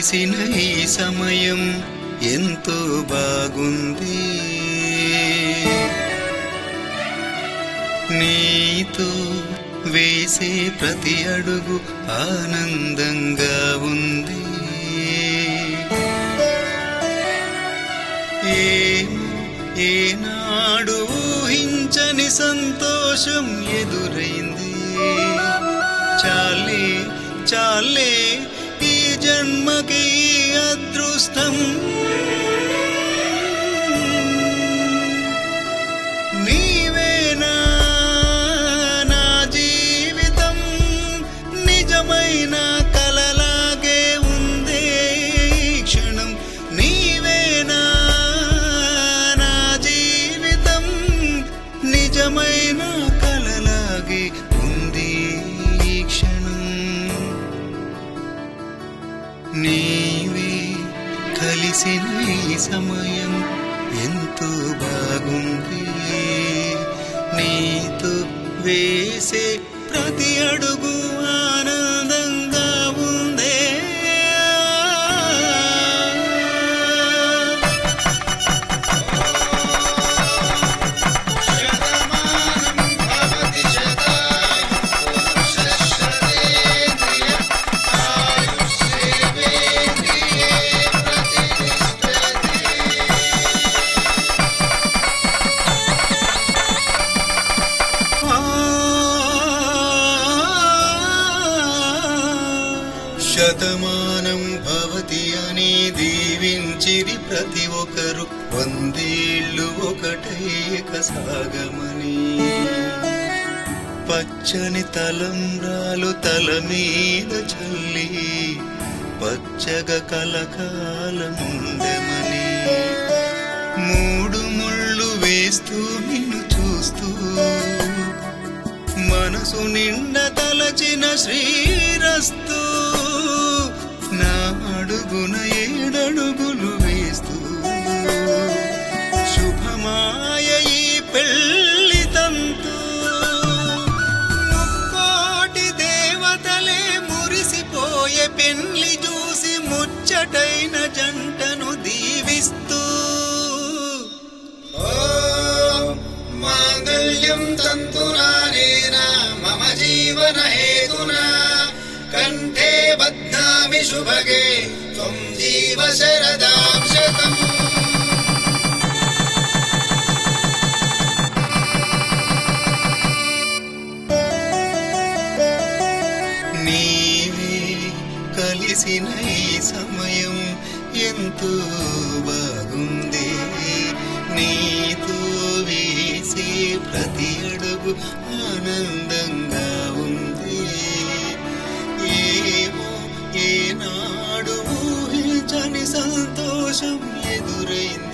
కలిసిన ఈ సమయం ఎంతో బాగుంది నీతో వేసే ప్రతి అడుగు ఆనందంగా ఉంది ఏమో ఏనాడు ఊహించని సంతోషం ఎదురైంది చాలే చాలే ఈ జన్మకి ఈ అదృష్టం నీవేనా నా జీవితం నిజమైన కలలాగే ఉందే ఈ క్షణం నీవేనా నా జీవితం నిజమైన కలలాగే ఉంది ఈ క్షణం నీవే కలిసిన ఈ సమయం ఎంతో బాగుంది నీతో వేసే ప్రతి అడుగు ఆనందంగా ఉందే శతమానం భవతి అని దీవించిరి ప్రతి ఒక్కరు వందేళ్ళు ఒకటేక సాగమని పచ్చని తలంబ్రాలు తల మీద చల్లి పచ్చగ కలకాలముందెమని మూడు ముళ్ళు వేస్తూ నిన్ను చూస్తూ మనసు నిండ తలచిన శ్రీరస్తు నా అడుగున ఏడడుగులు వేస్తూ శుభమాయ ఈ పెళ్లి తంతు ముక్కోటి దేవతలే మురిసిపోయే పెళ్లి చూసి ముచ్చటైన జంటను దీవిస్తూ మాంగళ్యం తంతురానేన మమ జీవన హేతునా కంఠే బధ్నామి శుభగే త్వం జీవ శరదాం శతం నీవే కలిసిన ఈ సమయం ఎంతో బాగుంది నీతో వేసే ప్రతి అడుగు ఆనందంగా ఉంది ఏమో ఏనాడు ఊహించని సంతోషం ఎదురైంది